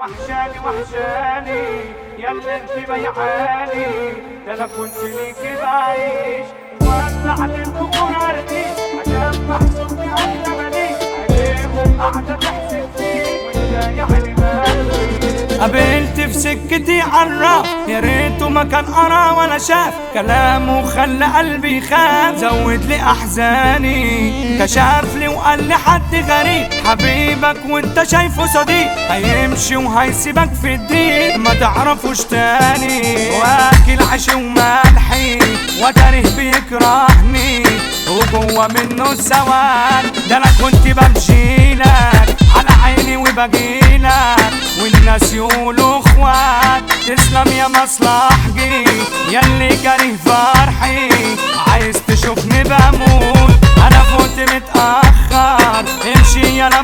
وحشاني وحشاني يلا انت بيعاني ده انا كنت ليكي بعيش ولع للبخور ارضي عشان محسوب احلى ماليش عليهم قاعدة تحسب فيك وانت يعني مالك قابلت في سكتي عراف يا ريته ما كان قرا ولا شاف كلامه خلى قلبي يخاف زود لي احزاني كشف لي وقال لي حد غريب حبيبك وانت شايفه صديق هيمشي وهيسيبك في الدين ما تعرفوش تاني واكل عيش وملحي وتاريخ بيكرهني وجوه منه السواد ده انا كنت بمشيلك على عيني وبجيلك والناس يقولوا اخوات تسلم يا مصلحجي ياللي كاره فرحي عايز تشوفني بموت انا فوت متاخر امشي يا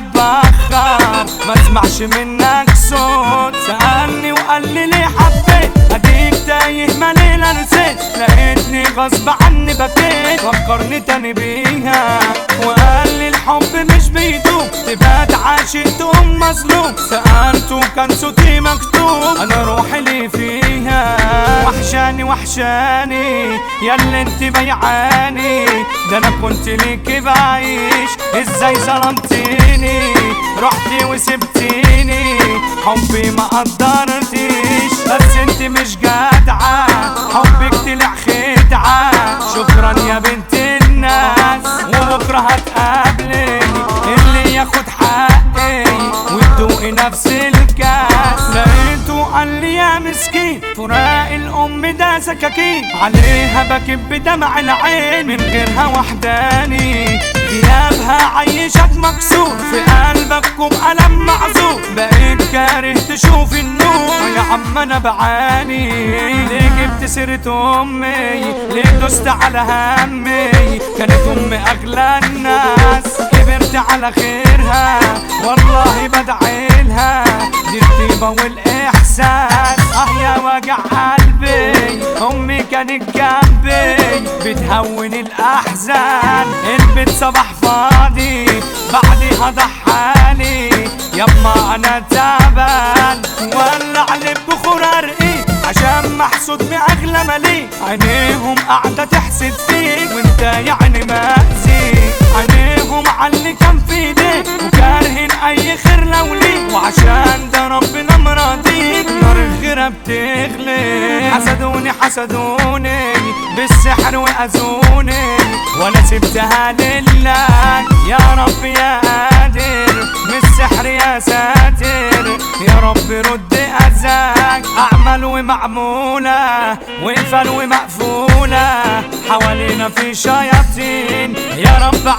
بخر ما اسمعش منك صوت سالني وقال لي ليه حبيت اديك تايه ما ليلة نسيت لقيتني غصب عني بكيت فكرني تاني بيها وقال لي الحب مش بيدوم تبات عاشق تقوم مظلوم سألته كان صوتي مكتوب انا روحي لي فيها وحشاني وحشاني ياللي انت بيعاني ده انا كنت ليكي بعيش ازاي ظلمتيني رحتي وسبتيني حبي ما قدرتيش بس انت مش جدعة حبك طلع خدعة شكرا يا بنت الناس وبكرة هتقابلي اللي ياخد حقي وتدوقي نفس الكاس لقيته قال لي يا مسكين فراق الام ده سكاكين عليها بكب بدمع العين من غيرها وحداني غيابها عيشك مكسور في قلبك كوب ألم معزول بقيت كاره تشوف النور يا عم انا بعاني ليه جبت سيرة امي ليه دوست على همي كانت امي اغلى الناس كبرت على خيرها والله بدعي لها دي الطيبة والاحساس اه يا وجع قلبي امي كانت جنبي بتهون الاحزان البيت صباح فاضي بعدها ضحالي يما انا تعبان ولع لي بخور ارقي عشان محسود باغلى مالي عينيهم قاعدة تحسد فيك وانت يعني مأذي عينيهم عاللي كان في ايديك وكارهين اي خير لو ليك وعشان ده ربنا مراضيك نار الغيرة بتغلي حسدوني حسدوني بالسحر واذوني وانا سبتها لله يا رب يا قادر من السحر يا ساتر يا رب رد أذاك أعمل ومعمولة وقفل ومقفولة حوالينا في شياطين يا رب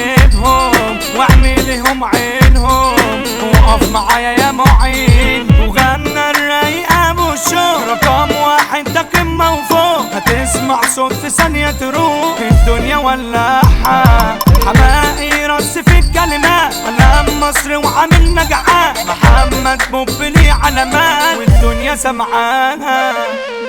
عذبهم واعمل لهم عينهم وقف معايا يا معين وغنى الرايق ابو الشهر رقم واحد ده قمة وفوق هتسمع صوت في ثانية تروح الدنيا ولعها حماقي رص في الكلمات علام مصر وعامل نجعان محمد بوب ليه علامات والدنيا سمعانها